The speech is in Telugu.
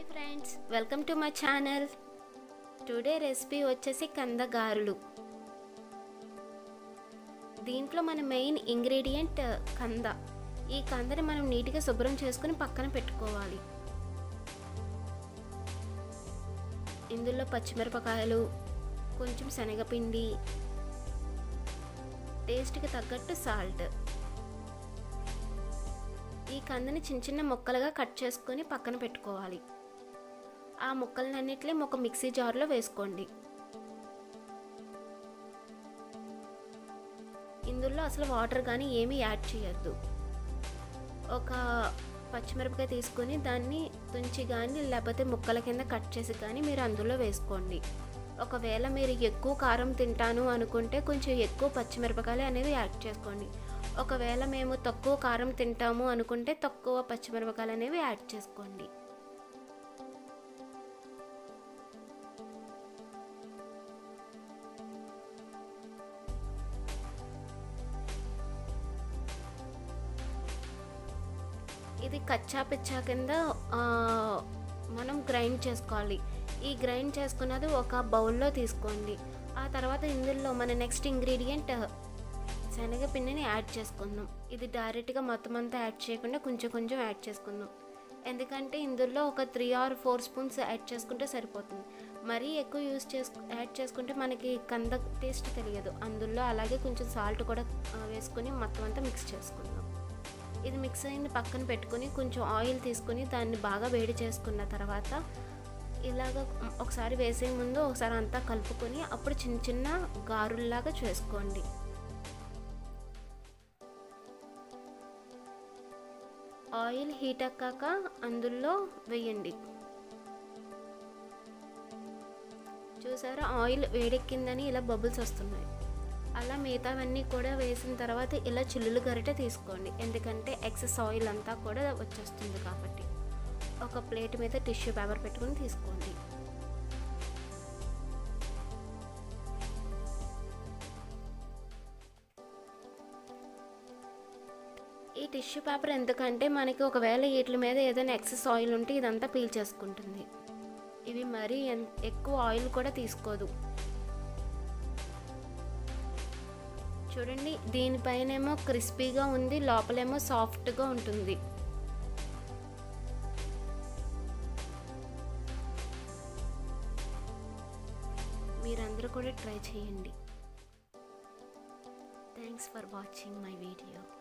friends welcome to my channel today recipe వచ్చేసి కందగారులు దీంట్లో మన మెయిన్ ఇంగ్రీడియంట్ కంద ఈ కందని మనం నీట్గా శుభ్రం చేసుకుని పక్కన పెట్టుకోవాలి ఇందులో పచ్చిమిరపకాయలు కొంచెం శనగపిండి టేస్ట్కి తగ్గట్టు సాల్ట్ ఈ కందని చిన్న చిన్న ముక్కలుగా కట్ చేసుకొని పక్కన పెట్టుకోవాలి ఆ ముక్కలన్నిటిని ఒక మిక్సీ జార్లో వేసుకోండి ఇందులో అసలు వాటర్ కానీ ఏమీ యాడ్ చేయొద్దు ఒక పచ్చిమిరపకాయ తీసుకొని దాన్ని తుంచి కానీ లేకపోతే ముక్కల కింద కట్ చేసి కానీ మీరు అందులో వేసుకోండి ఒకవేళ మీరు ఎక్కువ కారం తింటాను అనుకుంటే కొంచెం ఎక్కువ పచ్చిమిరపకాయలు అనేవి యాడ్ చేసుకోండి ఒకవేళ మేము తక్కువ కారం తింటాము అనుకుంటే తక్కువ పచ్చిమిరపకాయలు అనేవి యాడ్ చేసుకోండి ఇది కచ్చా పిచ్చా కింద ఆ, మనం గ్రైండ్ చేసుకోవాలి ఈ గ్రైండ్ చేసుకున్నది ఒక బౌల్లో తీసుకోండి ఆ తర్వాత ఇందులో మన నెక్స్ట్ ఇంగ్రీడియంట్ శనగపిండిని యాడ్ చేసుకుందాం ఇది డైరెక్ట్గా మొత్తం అంతా యాడ్ చేయకుండా కొంచెం కొంచెం యాడ్ చేసుకుందాం ఎందుకంటే ఇందులో ఒక three or four spoons add చేసుకుంటే సరిపోతుంది మరీ ఎక్కువ యూస్ చేసుకు యాడ్ చేసుకుంటే మనకి కంద టేస్ట్ తెలియదు అందులో అలాగే కొంచెం సాల్ట్ కూడా ఆ, వేసుకొని మొత్తం అంతా మిక్స్ చేసుకుందాం ఇది మిక్స్ అయింది పక్కన పెట్టుకొని కొంచెం ఆయిల్ తీసుకొని దాన్ని బాగా వేడి చేసుకున్న తర్వాత ఇలాగ ఒకసారి వేసే ముందు ఒకసారి అంతా కలుపుకొని అప్పుడు చిన్న చిన్న గారుల్లాగా చేసుకోండి ఆయిల్ హీట్ అక్కాక అందులో వేయండి చూసారా ఆయిల్ వేడెక్కిందని ఇలా బబుల్స్ వస్తున్నాయి అలా మిగతావన్నీ కూడా వేసిన తర్వాత ఇలా చిల్లులు గరిటె తీసుకోండి ఎందుకంటే ఎక్సెస్ ఆయిల్ అంతా కూడా వచ్చేస్తుంది కాబట్టి ఒక ప్లేట్ మీద టిష్యూ పేపర్ పెట్టుకుని తీసుకోండి ఈ టిష్యూ పేపర్ ఎందుకంటే మనకి ఒకవేళ వీటి మీద ఏదైనా ఎక్సెస్ ఆయిల్ ఉంటే ఇదంతా పీల్ చేసుకుంటుంది ఇవి మరీ ఎన్- ఎక్కువ ఆయిల్ కూడా తీసుకోదు చూడండి దీనిపైనేమో క్రిస్పీగా ఉంది లోపలేమో సాఫ్ట్గా ఉంటుంది మీరందరూ కూడా ట్రై చేయండి thanks for watching my video